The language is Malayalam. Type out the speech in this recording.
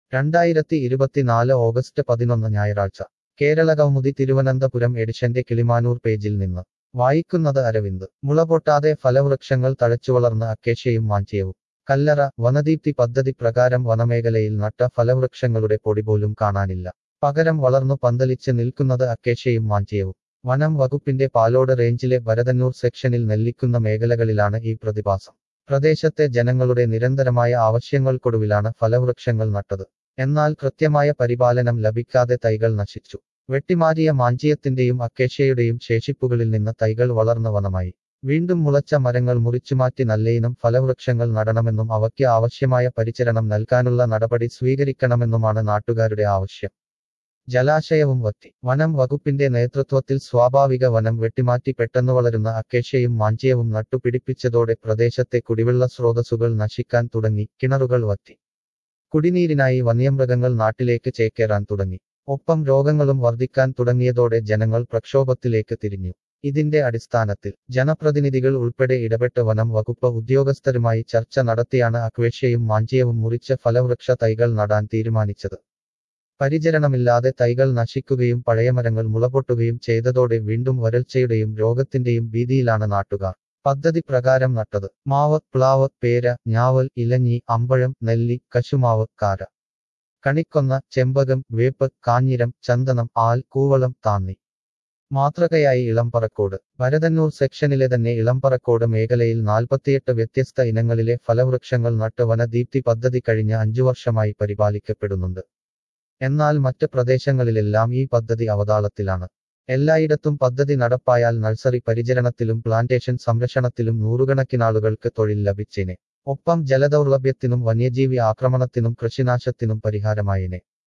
രണ്ടായിരത്തി ഇരുപത്തിനാല് ഓഗസ്റ്റ് പതിനൊന്ന് ഞായറാഴ്ച കേരളകൗമുദി തിരുവനന്തപുരം എഡിഷന്റെ കിളിമാനൂർ പേജിൽ നിന്ന് വായിക്കുന്നത് അരവിന്ദ് മുളപൊട്ടാതെ ഫലവൃക്ഷങ്ങൾ തഴച്ചുവളർന്ന അക്കേഷ്യയും മാഞ്ചിയവും കല്ലറ വനദീപ്തി പദ്ധതി പ്രകാരം വനമേഖലയിൽ നട്ട ഫലവൃക്ഷങ്ങളുടെ പൊടി പോലും കാണാനില്ല പകരം വളർന്നു പന്തലിച്ച് നിൽക്കുന്നത് അക്കേഷ്യയും മാഞ്ചിയവും വനം വകുപ്പിന്റെ പാലോട് റേഞ്ചിലെ ഭരതന്നൂർ സെക്ഷനിൽ നെല്ലിക്കുന്ന മേഖലകളിലാണ് ഈ പ്രതിഭാസം പ്രദേശത്തെ ജനങ്ങളുടെ നിരന്തരമായ ആവശ്യങ്ങൾക്കൊടുവിലാണ് ഫലവൃക്ഷങ്ങൾ നട്ടത് എന്നാൽ കൃത്യമായ പരിപാലനം ലഭിക്കാതെ തൈകൾ നശിച്ചു വെട്ടിമാറ്റിയ മാഞ്ചിയത്തിന്റെയും അക്കേഷ്യയുടെയും ശേഷിപ്പുകളിൽ നിന്ന് തൈകൾ വളർന്ന വനമായി വീണ്ടും മുളച്ച മരങ്ങൾ മുറിച്ചുമാറ്റി നല്ലയിനം ഫലവൃക്ഷങ്ങൾ നടണമെന്നും അവയ്ക്ക് ആവശ്യമായ പരിചരണം നൽകാനുള്ള നടപടി സ്വീകരിക്കണമെന്നുമാണ് നാട്ടുകാരുടെ ആവശ്യം ജലാശയവും വത്തി വനം വകുപ്പിന്റെ നേതൃത്വത്തിൽ സ്വാഭാവിക വനം വെട്ടിമാറ്റി പെട്ടെന്ന് വളരുന്ന അക്കേഷ്യയും മാഞ്ചിയവും നട്ടുപിടിപ്പിച്ചതോടെ പ്രദേശത്തെ കുടിവെള്ള സ്രോതസ്സുകൾ നശിക്കാൻ തുടങ്ങി കിണറുകൾ വറ്റി കുടിനീരിനായി വന്യമൃഗങ്ങൾ നാട്ടിലേക്ക് ചേക്കേറാൻ തുടങ്ങി ഒപ്പം രോഗങ്ങളും വർദ്ധിക്കാൻ തുടങ്ങിയതോടെ ജനങ്ങൾ പ്രക്ഷോഭത്തിലേക്ക് തിരിഞ്ഞു ഇതിന്റെ അടിസ്ഥാനത്തിൽ ജനപ്രതിനിധികൾ ഉൾപ്പെടെ ഇടപെട്ട് വനം വകുപ്പ് ഉദ്യോഗസ്ഥരുമായി ചർച്ച നടത്തിയാണ് അക്വേഷ്യയും മാഞ്ചിയവും മുറിച്ച ഫലവൃക്ഷ തൈകൾ നടാൻ തീരുമാനിച്ചത് പരിചരണമില്ലാതെ തൈകൾ നശിക്കുകയും പഴയമരങ്ങൾ മുളപൊട്ടുകയും ചെയ്തതോടെ വീണ്ടും വരൾച്ചയുടെയും രോഗത്തിന്റെയും ഭീതിയിലാണ് നാട്ടുകാർ പദ്ധതി പ്രകാരം നട്ടത് മാവ് പ്ലാവ് പേര ഞാവൽ ഇലഞ്ഞി അമ്പഴം നെല്ലി കശുമാവ് കാര കണിക്കൊന്ന ചെമ്പകം വേപ്പ് കാഞ്ഞിരം ചന്ദനം ആൽ കൂവളം താന്നി മാതൃകയായി ഇളംപറക്കോട് ഭരതന്നൂർ സെക്ഷനിലെ തന്നെ ഇളംപറക്കോട് മേഖലയിൽ നാൽപ്പത്തിയെട്ട് വ്യത്യസ്ത ഇനങ്ങളിലെ ഫലവൃക്ഷങ്ങൾ നട്ട് വനദീപ്തി പദ്ധതി കഴിഞ്ഞ അഞ്ചു വർഷമായി പരിപാലിക്കപ്പെടുന്നുണ്ട് എന്നാൽ മറ്റ് പ്രദേശങ്ങളിലെല്ലാം ഈ പദ്ധതി അവതാളത്തിലാണ് എല്ലായിടത്തും പദ്ധതി നടപ്പായാൽ നഴ്സറി പരിചരണത്തിലും പ്ലാന്റേഷൻ സംരക്ഷണത്തിലും നൂറുകണക്കിനാളുകൾക്ക് തൊഴിൽ ലഭിച്ചേനെ ഒപ്പം ജലദൗർലഭ്യത്തിനും വന്യജീവി ആക്രമണത്തിനും കൃഷിനാശത്തിനും പരിഹാരമായേനെ